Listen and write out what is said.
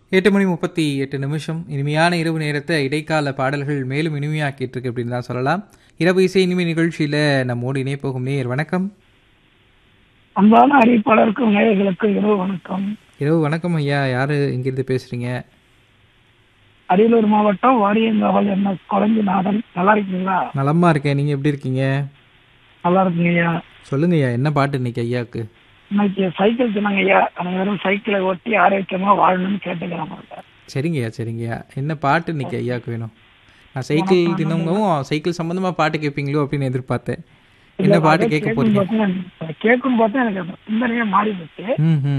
எட்டு மணி முப்பத்தி எட்டு நிமிஷம் இனிமையான இரவு நேரத்தை இடைக்கால பாடல்கள் மேலும் இனிமையாக்கிட்டு இருக்கு அப்படின்னு தான் சொல்லலாம் இரவு இசை இனிமை நிகழ்ச்சியில் நம்மோடு இணைய போகும் நேயர் வணக்கம் அன்பான அறிவிப்பாளருக்கும் நேயர்களுக்கும் இரவு வணக்கம் இரவு வணக்கம் ஐயா யாரு இங்கிருந்து பேசுறீங்க அரியலூர் மாவட்டம் வாரியங்காவல் என்ன குழஞ்சிநாதன் நல்லா இருக்கீங்களா நலமா இருக்கேன் நீங்க எப்படி இருக்கீங்க நல்லா இருக்கீங்க ஐயா சொல்லுங்க ஐயா என்ன பாட்டு இன்னைக்கு ஐயாவுக்கு இன்னைக்கு சைக்கிள் தினங்க ஐயா அனைவரும் சைக்கிளை ஓட்டி ஆரோக்கியமா வாழணும்னு கேட்டுக்கிறாங்க சரிங்கய்யா சரிங்கய்யா என்ன பாட்டு இன்னைக்கு ஐயாவுக்கு வேணும் நான் சைக்கிள் தினமும் சைக்கிள் சம்பந்தமா பாட்டு கேட்பீங்களோ அப்படின்னு எதிர்பார்த்தேன் என்ன பாட்டு கேட்க போறீங்க கேட்கும் பார்த்தா எனக்கு அந்த சிந்தனையே மாறி போச்சு ம் ம்